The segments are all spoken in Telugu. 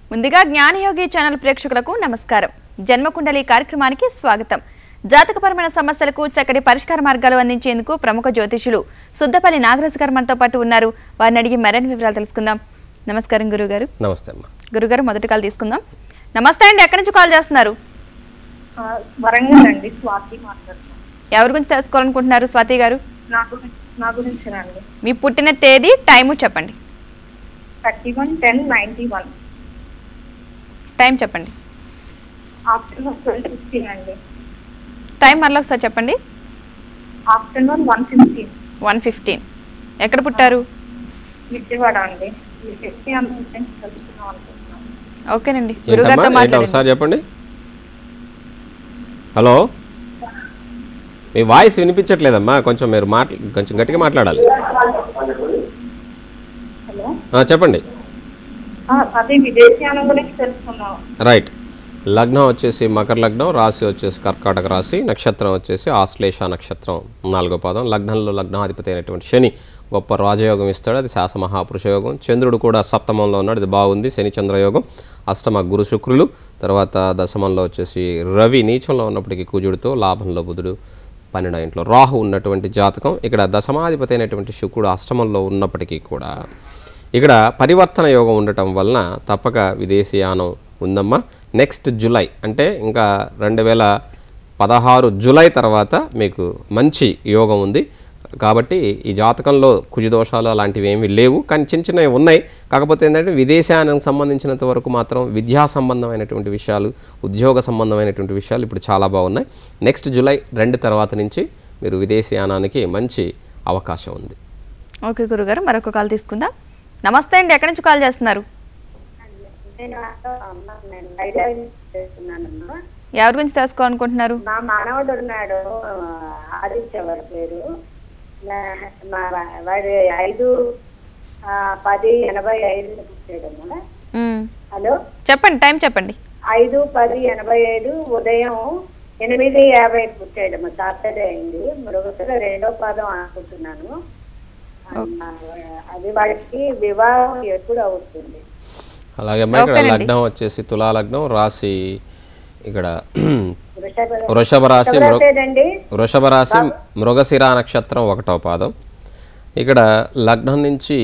ముందుగా జ్ఞానయోగి ఛానల్ ప్రేక్షకులకు నమస్కారం జన్మకుండలి కార్యక్రమానికి స్వాగతం జాతకపరమైన సమస్యలకు చక్కటి పరిష్కార మార్గాలు అందించేందుకు ప్రముఖ జ్యోతిషులు సుద్దపల్లి నాగరాజు గారు మనతో పాటు ఉన్నారు వారిని అడిగి మరిన్ని వివరాలు తెలుసుకుందాం నమస్కారం గురుగారు నమస్తే అమ్మా గురుగారు మొదటి కాల్ తీసుకుందాం నమస్తే అండి ఎక్కడి నుంచి కాల్ చేస్తున్నారు ఆ, వరంగల్ అండి స్వాతి మాట్లాడుతున్నాను ఎవరి గురించి తెలుసుకోవాలనుకుంటున్నారు స్వాతి గారు నా గురించి నా గురించేనండి మీ పుట్టిన తేదీ టైము చెప్పండి thirty one ten ninety one time చెప్పండి ఆఫ్టర్నూన్ ట్వెల్వ్ ఫిఫ్టీన్ అండి టైం మరలా ఒకసారి చెప్పండి afternoon one fifteen one fifteen ఎక్కడ పుట్టారు విజయవాడ అండి మీరు చెప్పి అంత తెలుసుకున్నాం అనుకుంటున్నాను ఓకేనండి ఏంటమ్మా గురుగారితో ఏంటి మాట్లాడండి ఒకసారి చెప్పండి హలో మీ వాయిస్ వినిపించట్లేదమ్మా కొంచెం మీరు మాట్లా కొంచెం గట్టిగా మాట్లాడాలి హలో ఆ, చెప్పండి ఆ, అదే విదేశీయానం గురించి తెలుసుకున్నాం రైట్ లగ్నం వచ్చేసి మకర లగ్నం రాశి వచ్చేసి కర్కాటక రాశి నక్షత్రం వచ్చేసి ఆశ్లేష నక్షత్రం నాలుగో పాదం లగ్నంలో లగ్నాధిపతి అయినటువంటి శని గొప్ప రాజయోగం ఇస్తాడు అది శాస మహాపురుష యోగం చంద్రుడు కూడా సప్తమంలో ఉన్నాడు ఇది బాగుంది శని చంద్రయోగం అష్టమ గురు శుక్రులు తర్వాత దశమంలో వచ్చేసి రవి నీచంలో ఉన్నప్పటికీ కుజుడితో లాభంలో బుధుడు పన్నెండో ఇంట్లో రాహు ఉన్నటువంటి జాతకం ఇక్కడ దశమాధిపతి అయినటువంటి శుక్రుడు అష్టమంలో ఉన్నప్పటికీ కూడా ఇక్కడ పరివర్తన యోగం ఉండటం వలన తప్పక విదేశీయానం ఉందమ్మా నెక్స్ట్ జూలై అంటే ఇంకా రెండు వేల పదహారు జూలై తర్వాత మీకు మంచి యోగం ఉంది కాబట్టి ఈ జాతకంలో కుజి దోషాలు అలాంటివి ఏమీ లేవు కానీ చిన్న చిన్నవి ఉన్నాయి కాకపోతే ఏంటంటే విదేశానికి సంబంధించినంత వరకు మాత్రం విద్యా సంబంధమైనటువంటి విషయాలు ఉద్యోగ సంబంధమైనటువంటి విషయాలు ఇప్పుడు చాలా బాగున్నాయి నెక్స్ట్ జూలై రెండు తర్వాత నుంచి మీరు విదేశీయానానికి మంచి అవకాశం ఉంది ఓకే గురుగారు మరొక కాల్ తీసుకుందాం నమస్తే అండి ఎక్కడి నుంచి కాల్ చేస్తున్నారు నేను అమ్మ నేను వైజాగ్ నుంచి చేస్తున్నానమ్మా ఎవరి గురించి తెలుసుకోవాలనుకుంటున్నారు మా మనవడు ఉన్నాడు ఆదిత్య వారి పేరు నా- మా వా- వాడి ఐదు ఆ, పది ఎనభై ఐదు పుట్టాడమ్మా మ్మ్. హలో చెప్పండి టైం చెప్పండి ఐదు పది ఎనభై ఐదు ఉదయం ఎనిమిది యాభై పుట్టాడమ్మా సాటర్డే అయింది మరొకసారి రెండో పాదం అనుకుంటున్నాను ఆ, అది వాడికి వివాహం ఎప్పుడు అవుతుంది అలాగే అమ్మా ఇక్కడ ఓకేనండి. లగ్నం వచ్చేసి తులా లగ్నం రాశి ఇక్కడ వృషభ వృషభ రాశి మృ వృషభరాశేదండి వృషభ రాశి మృగశిర నక్షత్రం ఒకటో పాదం ఇక్కడ లగ్నం నుంచి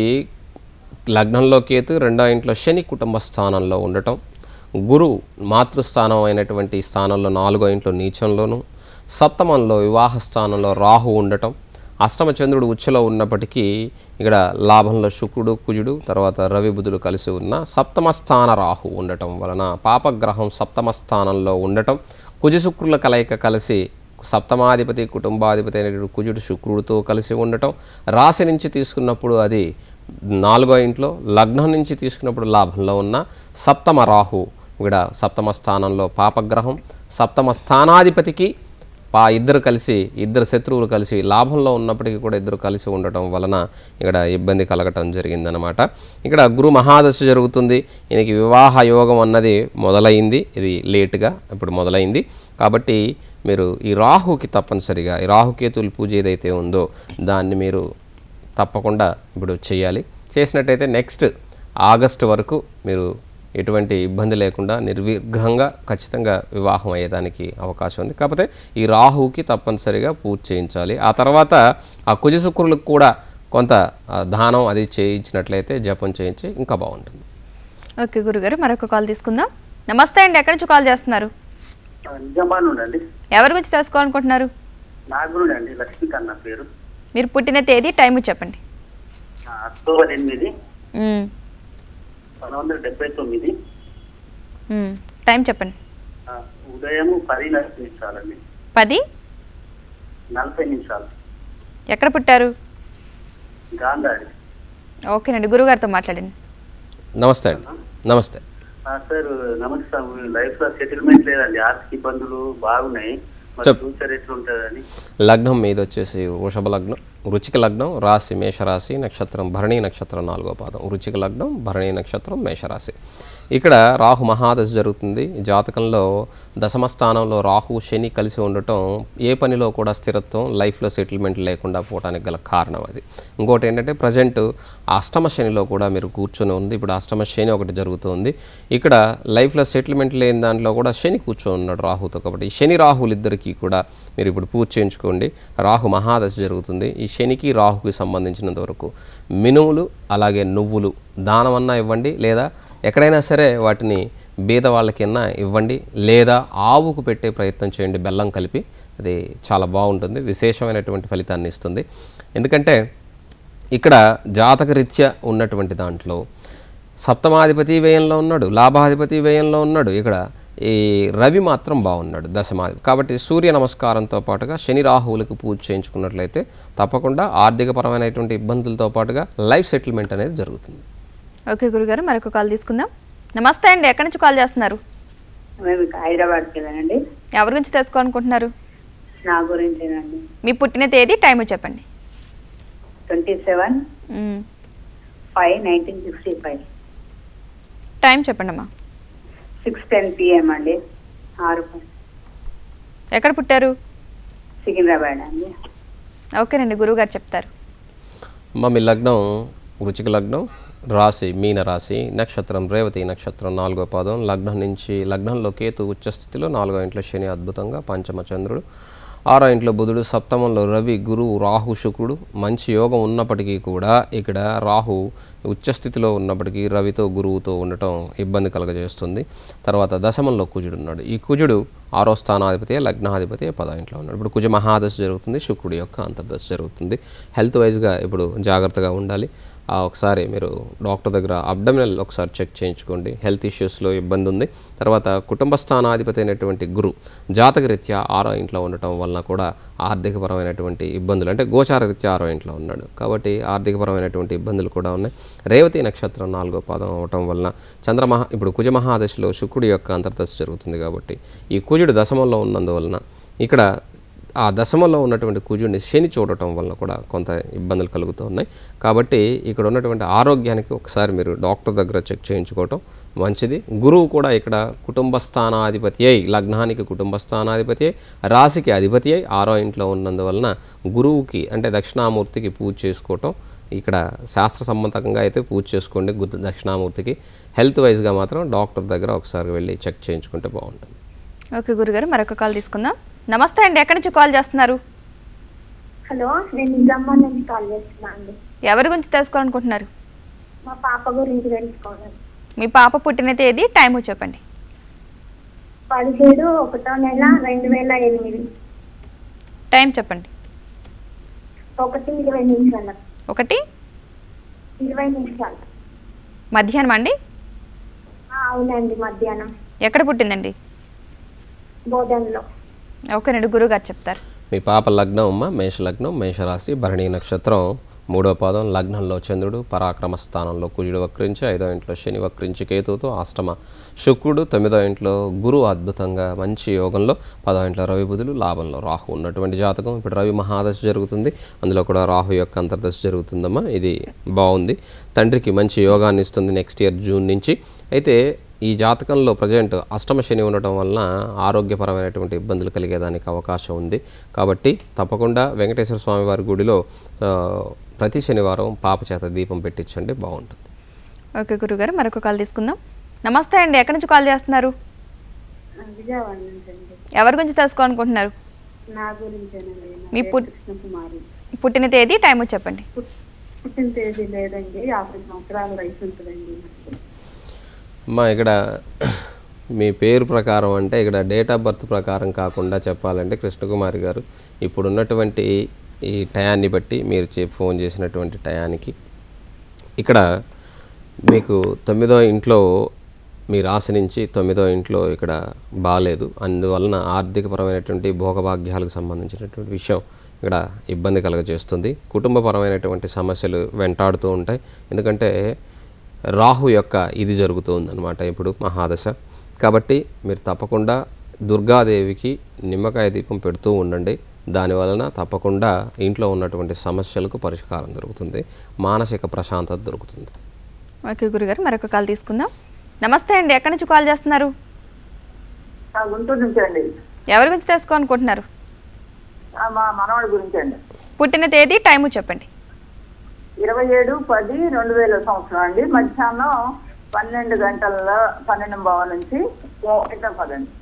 లగ్నంలో కేతు రెండో ఇంట్లో శని కుటుంబ స్థానంలో ఉండటం గురు మాతృస్థానం అయినటువంటి స్థానంలో నాలుగో ఇంట్లో నీచంలోను సప్తమంలో వివాహ స్థానంలో రాహు ఉండటం అష్టమ చంద్రుడు ఉచ్చలో ఉన్నప్పటికీ ఇక్కడ లాభంలో శుక్రుడు కుజుడు తర్వాత రవి బుధుడు కలిసి ఉన్న సప్తమ స్థాన రాహు ఉండటం వలన పాపగ్రహం సప్తమ స్థానంలో ఉండటం కుజ శుక్రుల కలయిక కలిసి సప్తమాధిపతి కుటుంబాధిపతి అయినటువంటి కుజుడు శుక్రుడితో కలిసి ఉండటం రాశి నుంచి తీసుకున్నప్పుడు అది నాలుగో ఇంట్లో లగ్నం నుంచి తీసుకున్నప్పుడు లాభంలో ఉన్న సప్తమ రాహు ఇక్కడ సప్తమ స్థానంలో పాపగ్రహం సప్తమ స్థానాధిపతికి పా ఇద్దరు కలిసి ఇద్దరు శత్రువులు కలిసి లాభంలో ఉన్నప్పటికీ కూడా ఇద్దరు కలిసి ఉండటం వలన ఇక్కడ ఇబ్బంది కలగటం జరిగిందనమాట ఇక్కడ గురు మహాదశ జరుగుతుంది ఈయనకి వివాహ యోగం అన్నది మొదలైంది ఇది లేటుగా ఇప్పుడు మొదలైంది కాబట్టి మీరు ఈ రాహుకి తప్పనిసరిగా ఈ రాహుకేతుల పూజ ఏదైతే ఉందో దాన్ని మీరు తప్పకుండా ఇప్పుడు చేయాలి చేసినట్టయితే నెక్స్ట్ ఆగస్టు వరకు మీరు ఎటువంటి ఇబ్బంది లేకుండా నిర్విఘ్నంగా ఖచ్చితంగా వివాహం అయ్యేదానికి అవకాశం ఉంది కాకపోతే ఈ రాహుకి తప్పనిసరిగా పూజ చేయించాలి ఆ తర్వాత ఆ కుజ శుక్రులకు కూడా కొంత ఆ, దానం అది చేయించినట్లయితే జపం చేయించి ఇంకా బాగుంటుంది ఓకే గురుగారు మరొక కాల్ తీసుకుందాం నమస్తే అండి ఎక్కడి నుంచి కాల్ చేస్తున్నారు నిజమానుడు అండి ఎవరి గురించి తెలుసుకోవాలనుకుంటున్నారు నాగురుడు అండి లక్ష్మీకాంత్ నా పేరు మీరు పుట్టిన తేదీ టైము చెప్పండి ఆ, అక్టోబర్ ఎనిమిది మ్మ్. పంతొమ్మిది వందల డెబ్బై తొమ్మిది మ్మ్. టైం చెప్పండి ఆ, ఉదయం పది నలభై నిమిషాలండి పది నలభై నిమిషాలు ఎక్కడ పుట్టారు గాంధారి ఓకేనండి గురుగారితో మాట్లాడండి నమస్తే అండి నమస్తే ఆ, సార్ నమస్తే లైఫ్ లో సెటిల్మెంట్ లేదండి ఆర్థిక ఇబ్బందులు బాగున్నాయి మరి చెప్. ఫ్యూచర్ ఎట్లుంటుందని లగ్నం మీద వచ్చేసి వృషభ లగ్నం వృచిక లగ్నం రాశి మేషరాశి నక్షత్రం భరణి నక్షత్రం నాలుగో పాదం వృచిక లగ్నం భరణి నక్షత్రం మేషరాశి ఇక్కడ రాహు మహాదశ జరుగుతుంది ఈ జాతకంలో దశమ స్థానంలో రాహు శని కలిసి ఉండటం ఏ పనిలో కూడా స్థిరత్వం లైఫ్లో సెటిల్మెంట్ లేకుండా పోవడానికి గల కారణం అది ఇంకోటి ఏంటంటే ప్రజెంట్ అష్టమ శనిలో కూడా మీరు కూర్చొని ఉంది ఇప్పుడు అష్టమ శని ఒకటి జరుగుతుంది ఇక్కడ లైఫ్లో సెటిల్మెంట్ లేని దాంట్లో కూడా శని కూర్చొని ఉన్నాడు రాహుతో కాబట్టి ఈ శని రాహులు ఇద్దరికీ కూడా మీరు ఇప్పుడు పూజ చేయించుకోండి రాహు మహాదశ జరుగుతుంది ఈ శనికి రాహుకి సంబంధించినంత వరకు మినుములు అలాగే నువ్వులు దానమన్నా ఇవ్వండి లేదా ఎక్కడైనా సరే వాటిని బీద వాళ్ళకిన్నా ఇవ్వండి లేదా ఆవుకు పెట్టే ప్రయత్నం చేయండి బెల్లం కలిపి అది చాలా బాగుంటుంది విశేషమైనటువంటి ఫలితాన్ని ఇస్తుంది ఎందుకంటే ఇక్కడ జాతకరీత్యా ఉన్నటువంటి దాంట్లో సప్తమాధిపతి వ్యయంలో ఉన్నాడు లాభాధిపతి వ్యయంలో ఉన్నాడు ఇక్కడ ఈ రవి మాత్రం బాగున్నాడు దశమాధి కాబట్టి సూర్య నమస్కారంతో పాటుగా శని రాహువులకు పూజ చేయించుకున్నట్లయితే తప్పకుండా ఆర్థికపరమైనటువంటి ఇబ్బందులతో పాటుగా లైఫ్ సెటిల్మెంట్ అనేది జరుగుతుంది ఓకే గురుగారు మరొక కాల్ తీసుకుందాం నమస్తే అండి ఎక్కడి నుంచి కాల్ చేస్తున్నారు మేము ఇక హైదరాబాద్కి వెళ్ళానండి ఎవరి గురించి తెలుసుకోవాలనుకుంటున్నారు నా గురించేనండి మీ పుట్టిన తేదీ టైం చెప్పండి ట్వంటీ సెవెన్ మ్మ్. Five nineteen sixty five time చెప్పండి అమ్మా సిక్స్ టెన్ పిఎం అండి ఆరు ఎక్కడ పుట్టారు సికింద్రాబాద్ అండి ఓకేనండి గురువుగారు చెప్తారు మా మీ లగ్నం వృచిక లగ్నం రాశి మీన రాశి నక్షత్రం రేవతి నక్షత్రం నాలుగో పాదం లగ్నం నుంచి లగ్నంలో కేతు ఉచ్చ స్థితిలో నాలుగో ఇంట్లో శని అద్భుతంగా పంచమ చంద్రుడు ఆరో ఇంట్లో బుధుడు సప్తమంలో రవి గురువు రాహు శుక్రుడు మంచి యోగం ఉన్నప్పటికీ కూడా ఇక్కడ రాహు ఉచ్చ స్థితిలో ఉన్నప్పటికీ రవితో గురువుతో ఉండటం ఇబ్బంది కలగజేస్తుంది తర్వాత దశమంలో కుజుడు ఉన్నాడు ఈ కుజుడు ఆరో స్థానాధిపతి లగ్నాధిపతి పదో ఇంట్లో ఉన్నాడు ఇప్పుడు కుజ మహాదశ జరుగుతుంది శుక్రుడి యొక్క అంతర్దశ జరుగుతుంది హెల్త్ వైజ్గా ఇప్పుడు జాగ్రత్తగా ఉండాలి ఆ ఒకసారి మీరు డాక్టర్ దగ్గర అబ్డమినల్ ఒకసారి చెక్ చేయించుకోండి హెల్త్ ఇష్యూస్లో ఇబ్బంది ఉంది తర్వాత కుటుంబ స్థానాధిపతి అయినటువంటి గురు జాతకరీత్యా ఆరో ఇంట్లో ఉండటం వలన కూడా ఆర్థికపరమైనటువంటి ఇబ్బందులు అంటే గోచార రీత్యా ఆరో ఇంట్లో ఉన్నాడు కాబట్టి ఆర్థికపరమైనటువంటి ఇబ్బందులు కూడా ఉన్నాయి రేవతి నక్షత్రం నాలుగో పాదం అవటం వలన చంద్రమహా ఇప్పుడు కుజ మహాదశలో శుక్రుడి యొక్క అంతర్దశ జరుగుతుంది కాబట్టి ఈ కుజుడు దశమంలో ఉన్నందువలన ఇక్కడ ఆ దశమంలో ఉన్నటువంటి కుజుడిని శని చూడటం వలన కూడా కొంత ఇబ్బందులు కలుగుతూ ఉన్నాయి కాబట్టి ఇక్కడ ఉన్నటువంటి ఆరోగ్యానికి ఒకసారి మీరు డాక్టర్ దగ్గర చెక్ చేయించుకోవటం మంచిది గురువు కూడా ఇక్కడ కుటుంబ స్థానాధిపతి అయి లగ్నానికి కుటుంబ స్థానాధిపతి అయి రాశికి అధిపతి అయి ఆరో ఇంట్లో ఉన్నందువలన గురువుకి అంటే దక్షిణామూర్తికి పూజ చేసుకోవటం ఇక్కడ శాస్త్ర సమ్మతంగా అయితే పూజ చేసుకోండి గురు దక్షిణామూర్తికి హెల్త్ వైజ్గా మాత్రం డాక్టర్ దగ్గర ఒకసారి వెళ్ళి చెక్ చేయించుకుంటే బాగుంటుంది ఓకే గురుగారు మరొక కాల్ తీసుకుందాం నమస్తే అండి ఎక్కడి నుంచి కాల్ చేస్తున్నారు హలో నేను నిజామాబాద్ నుంచి కాల్ చేస్తున్నాను అండి ఎవరి గురించి తెలుసుకోవాలనుకుంటున్నారు మా పాప గురించి తెలుసుకోవాలి మీ పాప పుట్టిన తేదీ టైము చెప్పండి పదిహేడు ఒకటో నెల రెండు వేల ఎనిమిది టైం చెప్పండి ఒకటి ఇరవై నిమిషాలు ఒకటి ఇరవై నిమిషాలు మధ్యాహ్నం అండి ఆ, అవునండి మధ్యాహ్నం ఎక్కడ పుట్టిందండి బోధనలో ఓకేనండి గురువుగారు చెప్తారు మీ పాప లగ్నం అమ్మ మేష లగ్నం మేషరాశి భరణి నక్షత్రం మూడో పాదం లగ్నంలో చంద్రుడు పరాక్రమ స్థానంలో కుజుడు వక్రించి ఐదో ఇంట్లో శని వక్రించి కేతువుతో అష్టమ శుక్రుడు తొమ్మిదో ఇంట్లో గురువు అద్భుతంగా మంచి యోగంలో పదో ఇంట్లో రవి బుధులు లాభంలో రాహు ఉన్నటువంటి జాతకం ఇప్పుడు రవి మహాదశ జరుగుతుంది అందులో కూడా రాహు యొక్క అంతర్దశ జరుగుతుందమ్మా ఇది బాగుంది తండ్రికి మంచి యోగాన్ని ఇస్తుంది నెక్స్ట్ ఇయర్ జూన్ నుంచి అయితే ఈ జాతకంలో ప్రజెంట్ అష్టమ శని ఉండటం వలన ఆరోగ్యపరమైనటువంటి ఇబ్బందులు కలిగేదానికి అవకాశం ఉంది కాబట్టి తప్పకుండా వెంకటేశ్వర స్వామి వారి గుడిలో ఆ, ప్రతి శనివారం పాప చేత దీపం పెట్టించండి బాగుంటుంది ఓకే గురుగారు మరొక కాల్ తీసుకుందాం నమస్తే అండి ఎక్కడి నుంచి కాల్ చేస్తున్నారు విజయవాడ నుంచి అండి ఎవరి గురించి తెలుసుకోవాలనుకుంటున్నారు నా గురించేనండి నా మీ పేరు పుట్- కృష్ణకుమారి పుట్టిన తేదీ టైము చెప్పండి పుట్- పుట్టిన తేదీ లేదండి యాభై సంవత్సరాల వయసు ఉంటుందండి నాకు. అమ్మా ఇక్కడ మీ పేరు ప్రకారం అంటే ఇక్కడ డేట్ ఆఫ్ బర్త్ ప్రకారం కాకుండా చెప్పాలంటే కృష్ణకుమారి గారు ఇప్పుడున్నటువంటి ఈ టయాన్ని బట్టి మీరు చే ఫోన్ చేసినటువంటి టయానికి ఇక్కడ మీకు తొమ్మిదో ఇంట్లో మీ రాశి నుంచి తొమ్మిదో ఇంట్లో ఇక్కడ బాగాలేదు అందువలన ఆర్థికపరమైనటువంటి భోగభాగ్యాలకు సంబంధించినటువంటి విషయం ఇక్కడ ఇబ్బంది కలగజేస్తుంది కుటుంబపరమైనటువంటి సమస్యలు వెంటాడుతూ ఉంటాయి ఎందుకంటే రాహు యొక్క ఇది జరుగుతుందన్నమాట ఇప్పుడు మహాదశ కాబట్టి మీరు తప్పకుండా దుర్గాదేవికి నిమ్మకాయ దీపం పెడుతూ ఉండండి దానివలన తప్పకుండా ఇంట్లో ఉన్నటువంటి సమస్యలకు పరిష్కారం దొరుకుతుంది మానసిక ప్రశాంతత దొరుకుతుంది ఓకే గురుగారు మరొక కాల్ తీసుకుందాం నమస్తే అండి ఎక్కడి నుంచి కాల్ చేస్తున్నారు ఆ, గుంటూరు నుంచి అండి ఎవరి గురించి తెలుసుకోవాలనుకుంటున్నారు ఆ, మా మనవాడి గురించి అండి పుట్టిన తేదీ టైము చెప్పండి ఇరవై ఏడు పది రెండు వేల సంవత్సరం అండి మధ్యాహ్నం పన్నెండు గంటల పన్నెండు బావ నుంచి ఓ- హైదరాబాద్ అండి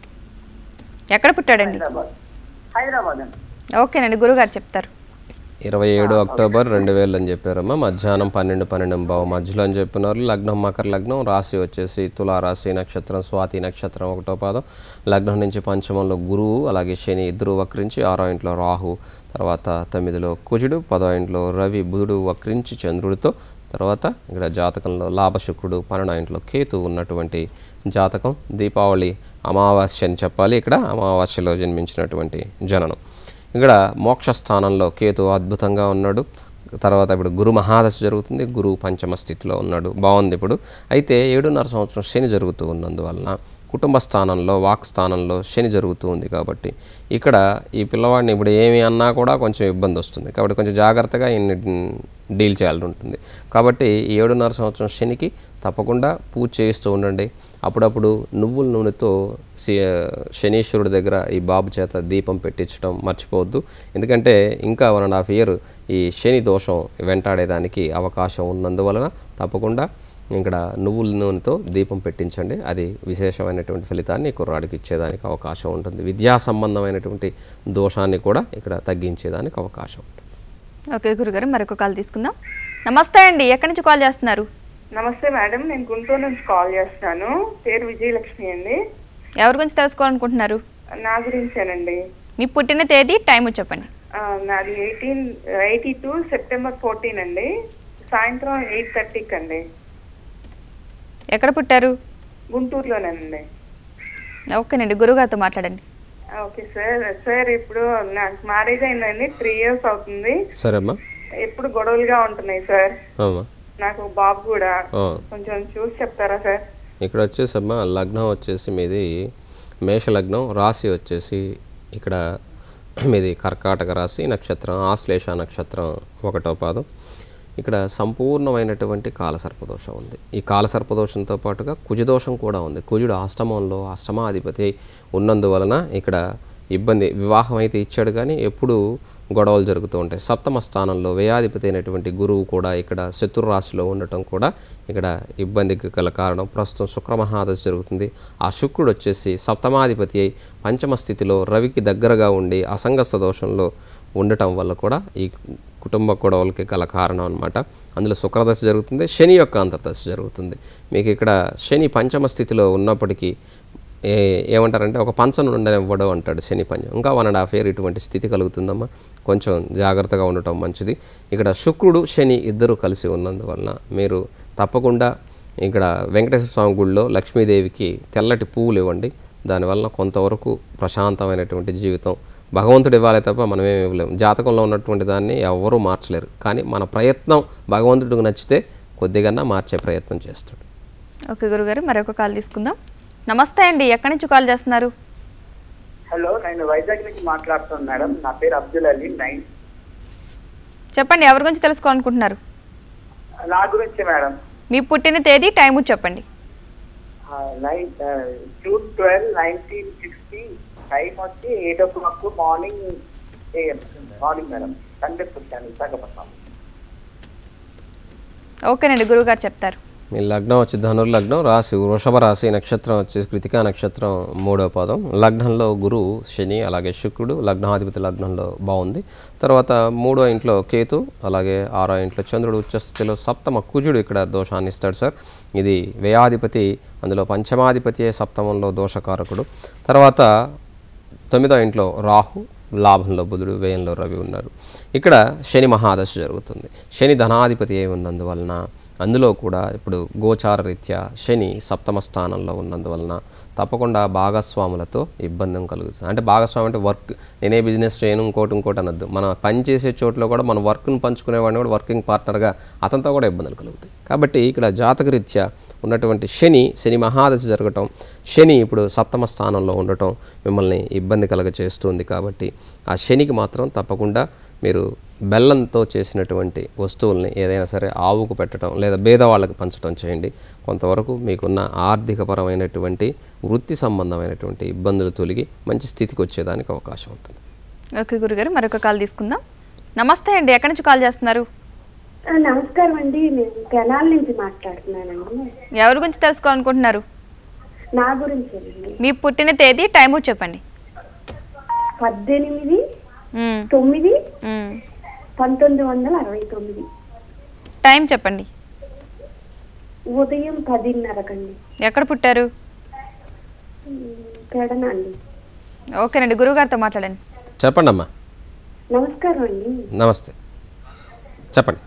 ఎక్కడ పుట్టాడండి హైదరాబాద్ హైదరాబాద్ అండి ఓకేనండి గురుగారు చెప్తారు ఇరవై ఏడు అక్టోబర్ రెండు వేలు అని చెప్పారమ్మా మధ్యాహ్నం పన్నెండు పన్నెండు బావు మధ్యలో అని చెప్పినారు లగ్నం మకర లగ్నం రాశి వచ్చేసి తులారాశి నక్షత్రం స్వాతి నక్షత్రం ఒకటో పాదం లగ్నం నుంచి పంచమంలో గురువు అలాగే శని ఇద్దరు వక్రించి ఆరో ఇంట్లో రాహు తర్వాత తొమ్మిదిలో కుజుడు పదో ఇంట్లో రవి బుధుడు వక్రించి చంద్రుడితో తర్వాత ఇక్కడ జాతకంలో లాభశుక్రుడు పన్నెండో ఇంట్లో కేతు ఉన్నటువంటి జాతకం దీపావళి అమావాస్య అని చెప్పాలి ఇక్కడ అమావాస్యలో జన్మించినటువంటి జననం ఇక్కడ మోక్ష స్థానంలో కేతు అద్భుతంగా ఉన్నాడు తర్వాత ఇప్పుడు గురు మహాదశ జరుగుతుంది గురువు పంచమ స్థితిలో ఉన్నాడు బాగుంది ఇప్పుడు అయితే ఏడున్నర సంవత్సరం శని జరుగుతూ ఉన్నందువలన కుటుంబ స్థానంలో వాక్ స్థానంలో శని జరుగుతూ ఉంది కాబట్టి ఇక్కడ ఈ పిల్లవాడిని ఇప్పుడు ఏమి అన్నా కూడా కొంచెం ఇబ్బంది వస్తుంది కాబట్టి కొంచెం జాగ్రత్తగా ఈయన్ని డీల్ చేయాల్సి ఉంటుంది కాబట్టి ఈ ఏడున్నర సంవత్సరం శనికి తప్పకుండా పూజ చేయిస్తూ ఉండండి అప్పుడప్పుడు నువ్వుల నూనెతో సి- శనీశ్వరుడి దగ్గర ఈ బాబు చేత దీపం పెట్టించడం మర్చిపోవద్దు ఎందుకంటే ఇంకా వన్ అండ్ హాఫ్ ఇయర్ ఈ శని దోషం వెంటాడేదానికి అవకాశం ఉన్నందువలన తప్పకుండా ఇక్కడ నువ్వుల నూనెతో దీపం పెట్టించండి అది విశేషమైనటువంటి ఫలితాన్ని ఈ కుర్రాడికి ఇచ్చేదానికి అవకాశం ఉంటుంది విద్యా సంబంధమైనటువంటి దోషాన్ని కూడా ఇక్కడ తగ్గించేదానికి అవకాశం ఉంటుంది ఓకే గురుగారు మరొక కాల్ తీసుకుందాం నమస్తే అండి ఎక్కడి నుంచి కాల్ చేస్తున్నారు నమస్తే మేడం నేను గుంటూరు నుంచి కాల్ చేస్తున్నాను పేరు విజయలక్ష్మి అండి ఎవరి గురించి తెలుసుకోవాలనుకుంటున్నారు నా గురించేనండి మీ పుట్టిన తేదీ టైము చెప్పండి ఆ, నాది eighteen eighty two September fourteen అండి సాయంత్రం ఎయిట్ థర్టీకి అండి ఎక్కడ పుట్టారు గుంటూరులోనేనండి ఓకేనండి గురుగారితో మాట్లాడండి ఆ, ఓకే సార్ సార్ ఇప్పుడు నాకు మ్యారేజ్ అయిందండి త్రీ ఇయర్స్ అవుతుంది సరేమ్మా ఎప్పుడు గొడవలుగా ఉంటున్నాయి సార్ అమ్మా నాకు బాబు కూడా ఆ. కొంచెం చూసి చెప్తారా సార్ ఇక్కడ వచ్చేసమ్మా లగ్నం వచ్చేసి మీది మేష లగ్నం రాశి వచ్చేసి ఇక్కడ మీది కర్కాటక రాశి నక్షత్రం ఆశ్లేష నక్షత్రం ఒకటో పాదం ఇక్కడ సంపూర్ణమైనటువంటి కాలసర్పదోషం ఉంది ఈ కాలసర్పదోషంతో పాటుగా కుజదోషం కూడా ఉంది కుజుడు అష్టమంలో అష్టమాధిపతి ఉన్నందువలన ఇక్కడ ఇబ్బంది వివాహం అయితే ఇచ్చాడు కానీ ఎప్పుడు గొడవలు జరుగుతూ ఉంటాయి సప్తమ స్థానంలో వ్యయాధిపతి అయినటువంటి గురువు కూడా ఇక్కడ శత్రురాశిలో ఉండటం కూడా ఇక్కడ ఇబ్బందికి గల కారణం ప్రస్తుతం శుక్రమహాదశ జరుగుతుంది ఆ శుక్రుడు వచ్చేసి సప్తమాధిపతి అయి పంచమ స్థితిలో రవికి దగ్గరగా ఉండి అసంగస్త దోషంలో ఉండటం వల్ల కూడా ఈ కుటుంబ గొడవలకి గల కారణం అనమాట అందులో శుక్రదశ జరుగుతుంది శని యొక్క అంతర్దశ జరుగుతుంది మీకు ఇక్కడ శని పంచమ స్థితిలో ఉన్నప్పటికీ ఏ ఏమంటారంటే ఒక పంచను ఉండనివ్వడం అంటాడు శని పంచం ఇంకా వన్ అండ్ హాఫ్ ఇయర్ ఇటువంటి స్థితి కలుగుతుందమ్మా కొంచెం జాగ్రత్తగా ఉండటం మంచిది ఇక్కడ శుక్రుడు శని ఇద్దరు కలిసి ఉన్నందువలన మీరు తప్పకుండా ఇక్కడ వెంకటేశ్వర స్వామి గుడిలో లక్ష్మీదేవికి తెల్లటి పువ్వులు ఇవ్వండి దానివల్ల కొంతవరకు ప్రశాంతమైనటువంటి జీవితం భగవంతుడు ఇవ్వాలి తప్ప మనం ఏమి ఇవ్వలేము జాతకంలో ఉన్నటువంటి దాన్ని ఎవరూ మార్చలేరు కానీ మన ప్రయత్నం భగవంతుడికి నచ్చితే కొద్దిగా మార్చే ప్రయత్నం చేస్తాడు ఓకే గురుగారు మరొక కాల్ తీసుకుందాం నమస్తే అండి ఎక్కడి నుంచి కాల్ చేస్తున్నారు హలో నేను వైజాగ్ నుంచి మాట్లాడుతున్నాను మేడం నా పేరు అబ్దుల్ అలీ నైన్ చెప్పండి ఎవరి గురించి తెలుసుకోవాలనుకుంటున్నారు నా గురించి మేడం మీ పుట్టిన తేదీ టైము చెప్పండి nine June twelve nineteen sixty time వచ్చి eight o'clock morning AM morning madam Sunday పుట్టాను విశాఖపట్నం ఓకేనండి గురుగారు చెప్తారు మీ లగ్నం వచ్చి ధనుర్లగ్నం రాశి వృషభ రాశి నక్షత్రం వచ్చి కృతికా నక్షత్రం మూడో పదం లగ్నంలో గురువు శని అలాగే శుక్రుడు లగ్నాధిపతి లగ్నంలో బాగుంది తర్వాత మూడో ఇంట్లో కేతు అలాగే ఆరో ఇంట్లో చంద్రుడు ఉచ్చస్థితిలో సప్తమ కుజుడు ఇక్కడ దోషాన్ని ఇస్తాడు సార్ ఇది వ్యయాధిపతి అందులో పంచమాధిపతి సప్తమంలో దోషకారకుడు తర్వాత తొమ్మిదో ఇంట్లో రాహు లాభంలో బుధుడు వ్యయంలో రవి ఉన్నారు ఇక్కడ శని మహాదశ జరుగుతుంది శని ధనాధిపతి అయి ఉన్నందువలన అందులో కూడా ఇప్పుడు గోచార రీత్యా శని సప్తమ స్థానంలో ఉన్నందువలన తప్పకుండా భాగస్వాములతో ఇబ్బంది కలుగుతుంది అంటే భాగస్వామి అంటే వర్క్ నేనే బిజినెస్ చేయను ఇంకోటి ఇంకోటి అనొద్దు మన పని చేసే చోట్ల కూడా మన వర్క్ను పంచుకునేవాడిని కూడా వర్కింగ్ పార్ట్నర్గా అతనితో కూడా ఇబ్బందులు కలుగుతాయి కాబట్టి ఇక్కడ జాతక రీత్యా ఉన్నటువంటి శని శని మహాదశ జరగటం శని ఇప్పుడు సప్తమ స్థానంలో ఉండటం మిమ్మల్ని ఇబ్బంది కలగ చేస్తుంది కాబట్టి ఆ శనికి మాత్రం తప్పకుండా మీరు బెల్లంతో చేసినటువంటి వస్తువుల్ని ఏదైనా సరే ఆవుకు పెట్టడం లేదా పేదవాళ్ళకి పంచడం చేయండి కొంతవరకు మీకున్న ఆర్థికపరమైనటువంటి వృత్తి సంబంధమైనటువంటి ఇబ్బందులు తొలగి మంచి స్థితికి వచ్చేదానికి అవకాశం ఉంటుంది ఓకే గురుగారు మరొక కాల్ తీసుకుందాం నమస్తే అండి ఎక్కడి నుంచి కాల్ చేస్తున్నారు ఆ, నమస్కారం అండి నేను కెనాల్ నుంచి మాట్లాడుతున్నానండి ఎవరి గురించి తెలుసుకోవాలనుకుంటున్నారు నా గురించేనండి మీ పుట్టిన తేదీ టైము చెప్పండి పద్దెనిమిది మ్మ్. తొమ్మిది మ్మ్. పంతొమ్మిది వందల అరవై తొమ్మిది టైం చెప్పండి ఉదయం పదిన్నరకండి ఎక్కడ పుట్టారు పెడన అండి ఓకేనండి గురువుగారితో మాట్లాడండి చెప్పండి అమ్మా నమస్కారం అండి నమస్తే చెప్పండి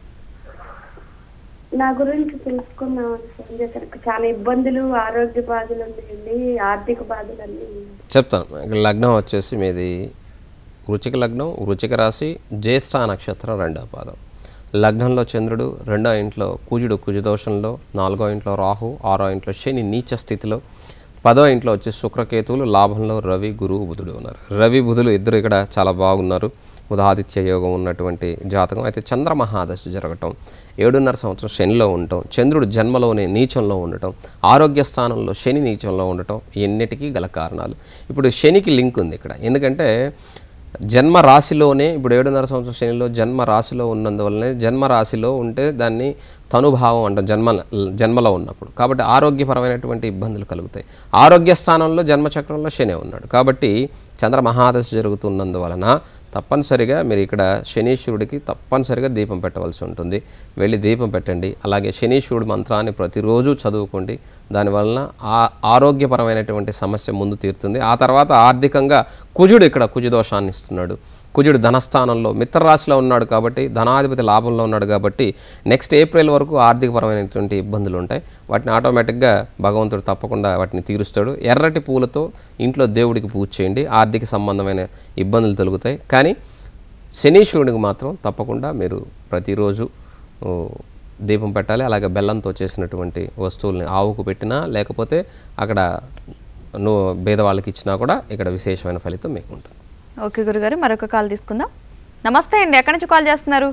నా గురించి తెలుసుకున్నామని ఫోన్ చేశారు చాలా ఇబ్బందులు ఆరోగ్య బాధలు ఉన్నాయండి ఆర్థిక బాధలు అన్నీ చెప్తాను ఇక్కడ లగ్నం వచ్చేసి మీది వృచిక లగ్నం వృచిక రాశి జ్యేష్ఠ నక్షత్రం రెండో పాదం లగ్నంలో చంద్రుడు రెండో ఇంట్లో కుజుడు కుజదోషంలో నాలుగో ఇంట్లో రాహు ఆరో ఇంట్లో శని నీచ స్థితిలో పదో ఇంట్లో వచ్చి శుక్రకేతువులు లాభంలో రవి గురువు బుధుడు ఉన్నారు రవి బుధులు ఇద్దరు ఇక్కడ చాలా బాగున్నారు ఉదాదిత్య యోగం ఉన్నటువంటి జాతకం అయితే చంద్ర మహాదశ జరగటం ఏడున్నర సంవత్సరం శనిలో ఉండటం చంద్రుడు జన్మలోనే నీచంలో ఉండటం ఆరోగ్య స్థానంలో శని నీచంలో ఉండటం ఎన్నిటికీ గల కారణాలు ఇప్పుడు శనికి లింక్ ఉంది ఇక్కడ ఎందుకంటే జన్మ రాశిలోనే ఇప్పుడు ఏడున్నర సంవత్సరం శనిలో జన్మ రాశిలో ఉన్నందువల్లనే జన్మ రాశిలో ఉంటే దాన్ని తనుభావం అంటాం జన్మ జన్మలో ఉన్నప్పుడు కాబట్టి ఆరోగ్యపరమైనటువంటి ఇబ్బందులు కలుగుతాయి ఆరోగ్య స్థానంలో జన్మచక్రంలో శని ఉన్నాడు కాబట్టి చంద్ర మహాదశ జరుగుతున్నందువలన తప్పనిసరిగా మీరు ఇక్కడ శనీశ్వరుడికి తప్పనిసరిగా దీపం పెట్టవలసి ఉంటుంది వెళ్ళి దీపం పెట్టండి అలాగే శనీశ్వరుడు మంత్రాన్ని ప్రతిరోజు చదువుకోండి దానివలన ఆ ఆరోగ్యపరమైనటువంటి సమస్య ముందు తీరుతుంది ఆ తర్వాత ఆర్థికంగా కుజుడు ఇక్కడ కుజదోషాన్ని ఇస్తున్నాడు కుజుడు ధనస్థానంలో మిత్రరాశిలో ఉన్నాడు కాబట్టి ధనాధిపతి లాభంలో ఉన్నాడు కాబట్టి నెక్స్ట్ ఏప్రిల్ వరకు ఆర్థికపరమైనటువంటి ఇబ్బందులు ఉంటాయి వాటిని ఆటోమేటిక్గా భగవంతుడు తప్పకుండా వాటిని తీరుస్తాడు ఎర్రటి పూలతో ఇంట్లో దేవుడికి పూజ చేయండి ఆర్థిక సంబంధమైన ఇబ్బందులు తొలుగుతాయి కానీ శనీశ్వరుడికి మాత్రం తప్పకుండా మీరు ప్రతిరోజు ఓ, దీపం పెట్టాలి అలాగే బెల్లంతో చేసినటువంటి వస్తువుల్ని ఆవుకు పెట్టినా లేకపోతే అక్కడ నువ్వు పేదవాళ్ళకి ఇచ్చినా కూడా ఇక్కడ విశేషమైన ఫలితం మీకు ఉంటుంది ఓకే గురుగారు మరొక కాల్ తీసుకుందాం నమస్తే అండి ఎక్కడి నుంచి కాల్ చేస్తున్నారు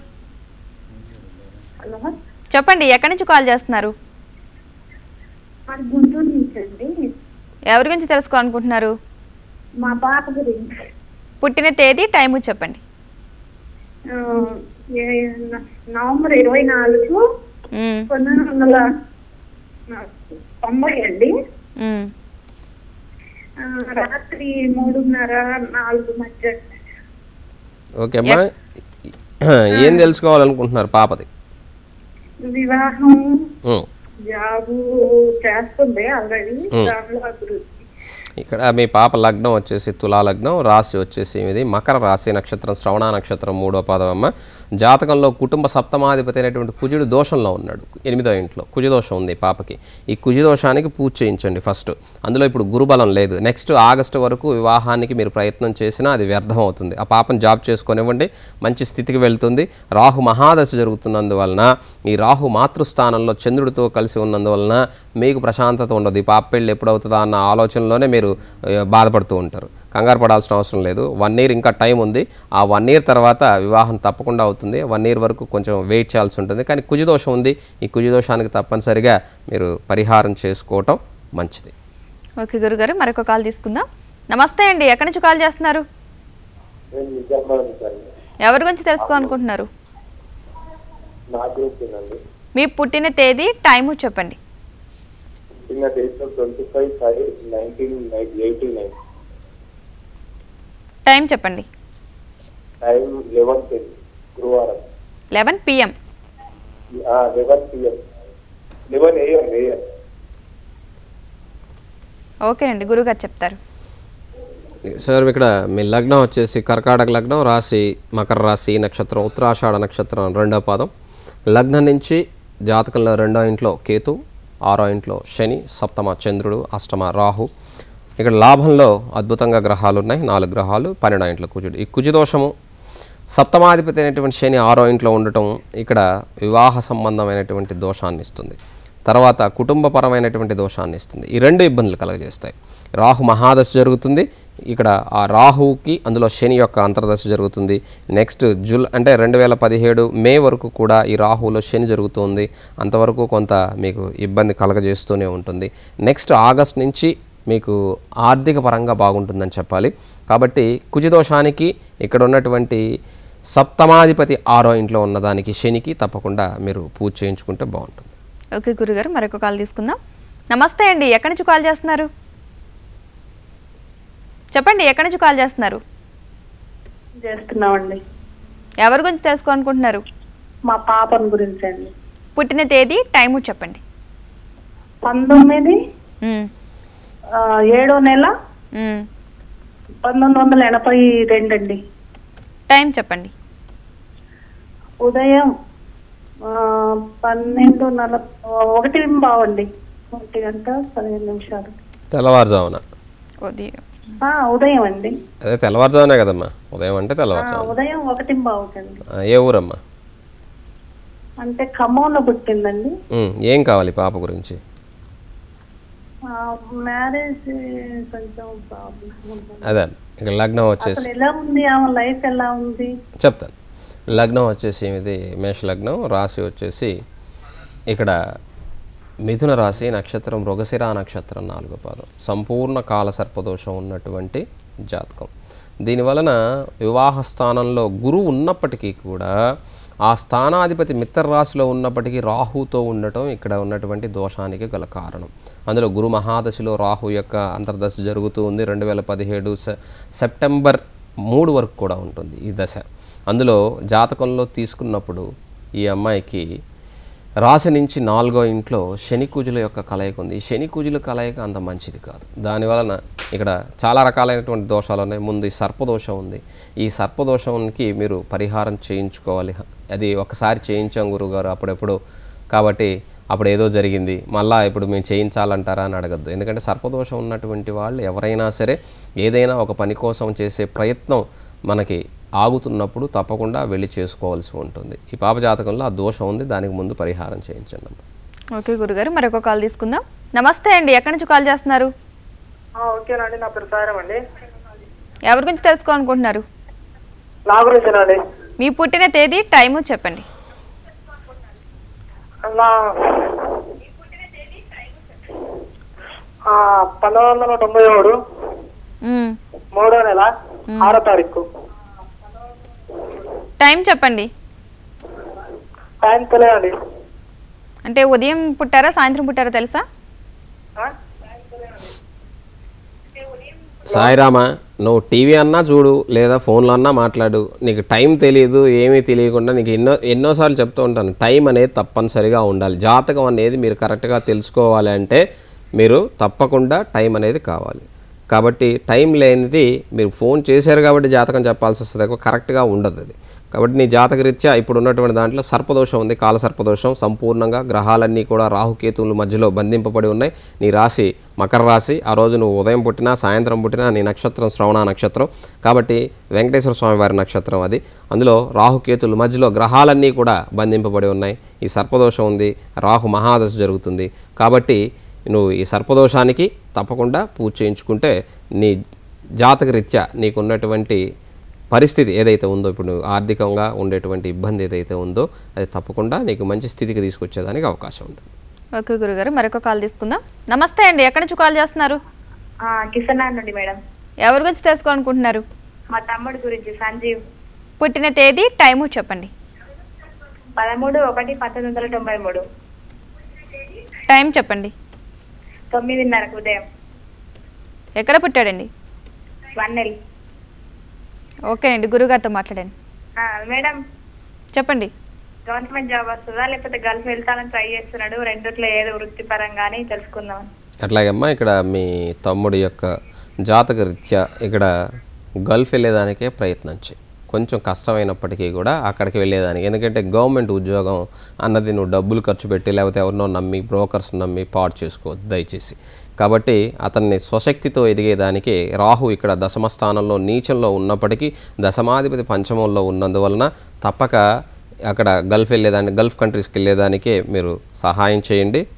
హలో చెప్పండి ఎక్కడి నుంచి కాల్ చేస్తున్నారు మాది గుంటూరు నుంచి అండి ఎవరి గురించి తెలుసుకోవాలనుకుంటున్నారు మా పాప గురించి పుట్టిన తేదీ టైము చెప్పండి ఆ, ఏ- న- నవంబర్ ఇరవై నాలుగు మ్మ్. పంతొమ్మిది వందల తొంభై అండి మ్మ్. ఆ, రాత్రి మూడున్నర నాలుగు మధ్య ఓకే అమ్మా ఏం తెలుసుకోవాలనుకుంటున్నారు పాపది వివాహం ఉం. జాబు చేస్తుంది ఆల్రెడీ దానిలో అభివృద్ధి ఇక్కడ మీ పాప లగ్నం వచ్చేసి తులా లగ్నం రాశి వచ్చేసి ఇది మకర రాశి నక్షత్రం శ్రవణ నక్షత్రం మూడో పాదం అమ్మ జాతకంలో కుటుంబ సప్తమాధిపతి అయినటువంటి కుజుడు దోషంలో ఉన్నాడు ఎనిమిదో ఇంట్లో కుజదోషం ఉంది ఈ పాపకి ఈ కుజదోషానికి పూజ చేయించండి ఫస్ట్ అందులో ఇప్పుడు గురుబలం లేదు నెక్స్ట్ ఆగస్టు వరకు వివాహానికి మీరు ప్రయత్నం చేసినా అది వ్యర్థం అవుతుంది ఆ పాపను జాబ్ చేసుకొనివ్వండి మంచి స్థితికి వెళ్తుంది రాహు మహాదశ జరుగుతున్నందువలన ఈ రాహు మాతృస్థానంలో చంద్రుడితో కలిసి ఉన్నందువలన మీకు ప్రశాంతత ఉండదు ఈ పాప పెళ్ళి ఎప్పుడవుతుందా అన్న ఆలోచనలోనే మీరు ఆ, బాధపడుతూ ఉంటారు కంగారు పడాల్సిన అవసరం లేదు వన్ ఇయర్ ఇంకా టైం ఉంది ఆ వన్ ఇయర్ తర్వాత వివాహం తప్పకుండా అవుతుంది వన్ ఇయర్ వరకు కొంచెం వెయిట్ చేయాల్సి ఉంటుంది కానీ కుజదోషం ఉంది ఈ కుజదోషానికి తప్పనిసరిగా మీరు పరిహారం చేసుకోవటం మంచిది ఓకే గురుగారు మరొక కాల్ తీసుకుందాం నమస్తే అండి ఎక్కడి నుంచి కాల్ చేస్తున్నారు ఎవరి గురించి తెలుసుకోవాలనుకుంటున్నారు నా గ్రూప్ అండి మీ పుట్టిన తేదీ టైము చెప్పండి చిన్న date twenty five five nineteen eighty nine time చెప్పండి టైం లెవెన్ టెన్ గురువారం eleven PM eleven PM eleven AM AM ఓకేనండి గురుగారు చెప్తారు సార్ ఇక్కడ మీ లగ్నం వచ్చేసి కర్కాటక లగ్నం రాశి మకర రాశి నక్షత్రం ఉత్తరాషాఢ నక్షత్రం రెండో పాదం లగ్నం నుంచి జాతకంలో రెండో ఇంట్లో కేతు ఆరో ఇంట్లో శని సప్తమ చంద్రుడు అష్టమ రాహు ఇక్కడ లాభంలో అద్భుతంగా గ్రహాలు ఉన్నాయి నాలుగు గ్రహాలు పన్నెండో ఇంట్లో కుజుడు ఈ కుజదోషము సప్తమాధిపతి అయినటువంటి శని ఆరో ఇంట్లో ఉండటం ఇక్కడ వివాహ సంబంధమైనటువంటి దోషాన్ని ఇస్తుంది తర్వాత కుటుంబపరమైనటువంటి దోషాన్ని ఇస్తుంది ఈ రెండు ఇబ్బందులు కలగజేస్తాయి రాహు మహాదశ జరుగుతుంది ఇక్కడ ఆ రాహుకి అందులో శని యొక్క అంతర్దశ జరుగుతుంది నెక్స్ట్ జుల్ అంటే రెండు వేల పదిహేడు మే వరకు కూడా ఈ రాహులో శని జరుగుతుంది అంతవరకు కొంత మీకు ఇబ్బంది కలగజేస్తూనే ఉంటుంది నెక్స్ట్ ఆగస్ట్ నుంచి మీకు ఆర్థిక పరంగా బాగుంటుందని చెప్పాలి కాబట్టి కుజదోషానికి ఇక్కడ ఉన్నటువంటి సప్తమాధిపతి ఆరో ఇంట్లో ఉన్నదానికి శనికి తప్పకుండా మీరు పూజ చేయించుకుంటే బాగుంటుంది ఓకే గురుగారు మరొక కాల్ తీసుకుందాం నమస్తే అండి ఎక్కడి నుంచి కాల్ చేస్తున్నారు చెప్పండి ఎక్కడి నుంచి కాల్ చేస్తున్నారు చేస్తున్నామండి ఎవరి గురించి తెలుసుకోవాలనుకుంటున్నారు మా పాపను గురించి అండి పుట్టిన తేదీ టైము చెప్పండి పంతొమ్మిది ఉమ్, ఆ, ఏడో నెల ఉమ్. పంతొమ్మిది వందల ఎనభై రెండు అండి టైం చెప్పండి ఉదయం ఆ, పన్నెండు నల ఒకటి బావండి ఒకటి గంట పదిహేను నిమిషాలు తెల్లవారుజామున ఉదయం ఆ, ఉదయం అండి అదే తెల్లవారుజామునే కదమ్మా ఉదయం అంటే ఆ, తెల్లవారుజామున ఉదయం ఒకటి బావుకండి ఆ, ఏ ఊరమ్మా అంటే ఖమ్మంలో పుట్టిందండి ఉమ్, ఏం కావాలి పాప గురించి ఆ, మ్యారేజ్ కొంచెం ప్రాబ్లం ఉంది. అదే ఇక లగ్నం వచ్చేసి అసలు ఎలా ఉంది ఆమె లైఫ్ ఎలా ఉంది చెప్తాను లగ్నం వచ్చేసి ఇది మేష లగ్నం రాశి వచ్చేసి ఇక్కడ మిథున రాశి నక్షత్రం మృగశిర నక్షత్రం నాలుగో పాదం సంపూర్ణ కాల సర్పదోషం ఉన్నటువంటి జాతకం దీనివలన వివాహ స్థానంలో గురువు ఉన్నప్పటికీ కూడా ఆ స్థానాధిపతి మిత్ర రాశిలో ఉన్నప్పటికీ రాహుతో ఉండటం ఇక్కడ ఉన్నటువంటి దోషానికి గల కారణం అందులో గురు మహాదశిలో రాహు యొక్క అంతర్దశ జరుగుతూ ఉంది రెండు వేల పదిహేడు సెప్టెంబర్ మూడు వరకు కూడా ఉంటుంది ఈ దశ అందులో జాతకంలో తీసుకున్నప్పుడు ఈ అమ్మాయికి రాశి నుంచి నాలుగో ఇంట్లో శని కుజుల యొక్క కలయిక ఉంది ఈ శని కుజుల కలయిక అంత మంచిది కాదు దానివలన ఇక్కడ చాలా రకాలైనటువంటి దోషాలు ఉన్నాయి ముందు ఈ సర్పదోషం ఉంది ఈ సర్పదోషంకి మీరు పరిహారం చేయించుకోవాలి అది ఒకసారి చేయించాం గురుగారు అప్పుడెప్పుడు కాబట్టి అప్పుడు ఏదో జరిగింది మళ్ళా ఇప్పుడు మేము చేయించాలంటారా అని అడగద్దు ఎందుకంటే సర్పదోషం ఉన్నటువంటి వాళ్ళు ఎవరైనా సరే ఏదైనా ఒక పని కోసం చేసే ప్రయత్నం మనకి ఆగుతున్నప్పుడు తప్పకుండా వెళ్ళి చేసుకోవాల్సి ఉంటుంది ఈ పాప జాతకంలో ఆ దోషం ఉంది దానికి ముందు పరిహారం చేయించండి అమ్మ. ఓకే గురుగారు మరొక కాల్ తీసుకుందాం నమస్తే అండి ఎక్కడి నుంచి కాల్ చేస్తున్నారు ఓకేనండి నా పేరు సారం అండి ఎవరి గురించి తెలుసుకోవాలనుకుంటున్నారు నా గురించేనండి మీ పుట్టిన తేదీ టైము చెప్పండి నా ఆ, పంతొమ్మిది వందల తొంభై ఏడు ఉమ్, మూడో నెల ఆరో తారీఖు టైం చెప్పండి టైం తెలియదండి అంటే ఉదయం పుట్టారా సాయంత్రం పుట్టారా తెలుసా సాయిరామా నువ్వు టీవీ అన్నా చూడు లేదా ఫోన్లో అన్నా మాట్లాడు నీకు టైం తెలియదు ఏమీ తెలియకుండా నీకు ఎన్నో ఎన్నోసార్లు చెప్తూ ఉంటాను టైం అనేది తప్పనిసరిగా ఉండాలి జాతకం అనేది మీరు కరెక్ట్గా తెలుసుకోవాలి అంటే మీరు తప్పకుండా టైం అనేది కావాలి కాబట్టి టైం లేనిది మీరు ఫోన్ చేశారు కాబట్టి జాతకం చెప్పాల్సి వస్తుంది తప్ప కరెక్ట్గా ఉండదు అది కాబట్టి నీ జాతక రీత్యా ఇప్పుడు ఉన్నటువంటి దాంట్లో సర్పదోషం ఉంది కాల సర్పదోషం సంపూర్ణంగా గ్రహాలన్నీ కూడా రాహుకేతువుల మధ్యలో బంధింపబడి ఉన్నాయి నీ రాశి మకర రాశి ఆ రోజు నువ్వు ఉదయం పుట్టినా సాయంత్రం పుట్టినా నీ నక్షత్రం శ్రవణ నక్షత్రం కాబట్టి వెంకటేశ్వర స్వామి వారి నక్షత్రం అది అందులో రాహుకేతుల మధ్యలో గ్రహాలన్నీ కూడా బంధింపబడి ఉన్నాయి ఈ సర్పదోషం ఉంది రాహు మహాదశ జరుగుతుంది కాబట్టి నువ్వు ఈ సర్పదోషానికి తప్పకుండా పూజ చేయించుకుంటే నీ జాతక రీత్యా నీకున్నటువంటి పరిస్థితి ఏదైతే ఉందో ఇప్పుడు నువ్వు ఆర్థికంగా ఉండేటువంటి ఇబ్బంది ఏదైతే ఉందో అది తప్పకుండా నీకు మంచి స్థితికి తీసుకొచ్చేదానికి అవకాశం ఉంటుంది ఓకే గురుగారు మరొక కాల్ తీసుకుందాం నమస్తే అండి ఎక్కడి నుంచి కాల్ చేస్తున్నారు కిషన్ నుండి మేడం ఎవరి గురించి తెలుసుకోవాలనుకుంటున్నారు మా తమ్ముడి గురించి సంజీవ్ పుట్టిన తేదీ టైము చెప్పండి పదమూడు ఒకటి పంతొమ్మిది వందల తొంభై మూడు టైం చెప్పండి తొమ్మిదిన్నరకు ఉదయం ఎక్కడ పుట్టాడండి వన్నెల్ ఓకేనండి గురుగారితో మాట్లాడండి ఆ, మేడం చెప్పండి గవర్నమెంట్ జాబ్ వస్తుందా లేకపోతే గల్ఫ్ వెళ్తానని ట్రై చేస్తున్నాడు రెండిట్లో ఏదో వృత్తిపరంగా అని తెలుసుకుందాం అట్లాగమ్మా ఇక్కడ మీ తమ్ముడి యొక్క జాతక రీత్యా ఇక్కడ గల్ఫ్ వెళ్ళేదానికే ప్రయత్నం చేయి కొంచెం కష్టమైనప్పటికీ కూడా అక్కడికి వెళ్ళేదానికి ఎందుకంటే గవర్నమెంట్ ఉద్యోగం అన్నది నువ్వు డబ్బులు ఖర్చు పెట్టి లేకపోతే ఎవరినో నమ్మి బ్రోకర్స్ నమ్మి పాడు చేసుకోవద్దు దయచేసి కాబట్టి అతన్ని స్వశక్తితో ఎదిగేదానికి రాహు ఇక్కడ దశమ స్థానంలో నీచంలో ఉన్నప్పటికీ దశమాధిపతి పంచమంలో ఉన్నందువలన తప్పక అక్కడ గల్ఫ్ వెళ్ళేదాన్ని గల్ఫ్ కంట్రీస్కి వెళ్ళేదానికే మీరు సహాయం చేయండి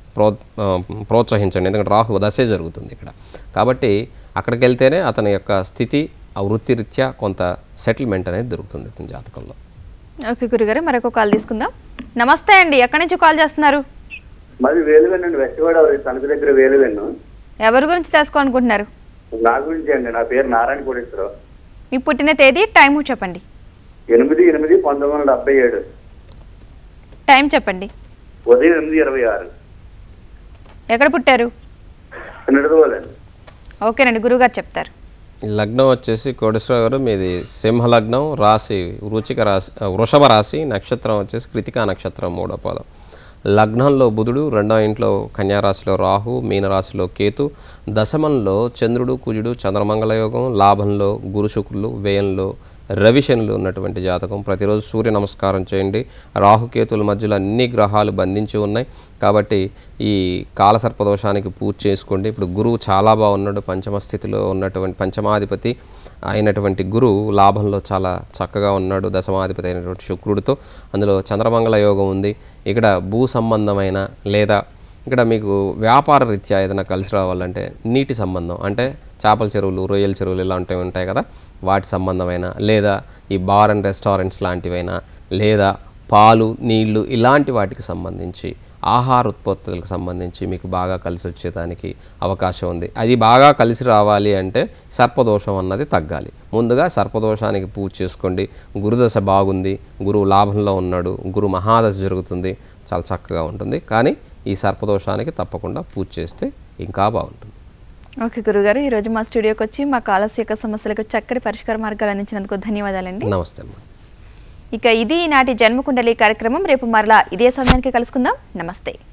ప్రో ఆ, ప్రోత్సహించండి ఎందుకంటే రాహు దశే జరుగుతుంది ఇక్కడ కాబట్టి అక్కడికి వెళ్తేనే అతని యొక్క స్థితి ఆ వృత్తిరీత్యా కొంత సెటిల్మెంట్ అనేది దొరుకుతుంది అతని జాతకంలో ఓకే గురుగారు మరొక కాల్ తీసుకుందాం నమస్తే అండి ఎక్కడి నుంచి కాల్ చేస్తున్నారు మాది వేలువెన్ను అండి వెస్ట్ గోదావరి తణుకు దగ్గర వేలువెన్ను ఎవరి గురించి తెలుసుకోవాలనుకుంటున్నారు నా గురించి అండి నా పేరు నారాయణ కోటేశ్వరరావు మీ పుట్టిన తేదీ టైము చెప్పండి ఎనిమిది ఎనిమిది పంతొమ్మిది వందల డెబ్బై ఏడు టైం చెప్పండి ఉదయం ఎనిమిది ఇరవై ఆరు ఎక్కడ పుట్టారు నిడదవోలండి ఓకేనండి గురుగారు చెప్తారు లగ్నం వచ్చేసి కోటేశ్వరరావు గారు మీది సింహ లగ్నం రాశి వృచిక రాశి ఆ, వృషభ రాశి నక్షత్రం వచ్చేసి కృతికా నక్షత్రం మూడో పదం లగ్నంలో బుధుడు రెండో ఇంట్లో కన్యారాశిలో రాహు మీనరాశిలో కేతు దశమంలో చంద్రుడు కుజుడు చంద్రమంగళ యోగం లాభంలో గురు శుక్రులు వ్యయంలో రవిశనులు ఉన్నటువంటి జాతకం ప్రతిరోజు సూర్య నమస్కారం చేయండి రాహుకేతుల మధ్యలో అన్ని గ్రహాలు బంధించి ఉన్నాయి కాబట్టి ఈ కాలసర్పదోషానికి పూజ చేసుకోండి ఇప్పుడు గురువు చాలా బాగున్నాడు పంచమ స్థితిలో ఉన్నటువంటి పంచమాధిపతి అయినటువంటి గురువు లాభంలో చాలా చక్కగా ఉన్నాడు దశమాధిపతి అయినటువంటి శుక్రుడితో అందులో చంద్రమంగళ యోగం ఉంది ఇక్కడ భూ సంబంధమైన లేదా ఇక్కడ మీకు వ్యాపార రీత్యా ఏదైనా కలిసి రావాలంటే నీటి సంబంధం అంటే చేపల చెరువులు రొయ్యల చెరువులు ఇలాంటివి ఉంటాయి కదా వాటి సంబంధమైన లేదా ఈ బార్ అండ్ రెస్టారెంట్స్ లాంటివైనా లేదా పాలు నీళ్లు ఇలాంటి వాటికి సంబంధించి ఆహార ఉత్పత్తులకు సంబంధించి మీకు బాగా కలిసి వచ్చేదానికి అవకాశం ఉంది అది బాగా కలిసి రావాలి అంటే సర్పదోషం అన్నది తగ్గాలి ముందుగా సర్పదోషానికి పూజ చేసుకోండి గురుదశ బాగుంది గురువు లాభంలో ఉన్నాడు గురు మహాదశ జరుగుతుంది చాలా చక్కగా ఉంటుంది కానీ ఈ సర్పదోషానికి తప్పకుండా పూజ చేస్తే ఇంకా బాగుంటుంది ఓకే గురుగారు ఈరోజు మా స్టూడియోకి వచ్చి మా కాలస్య యొక్క సమస్యలకు చక్కటి పరిష్కార మార్గాలు అందించినందుకు ధన్యవాదాలండి నమస్తే అమ్మా ఇక ఇది ఈనాటి జన్మకుండలి కార్యక్రమం రేపు మరలా ఇదే సమయానికి కలుసుకుందాం నమస్తే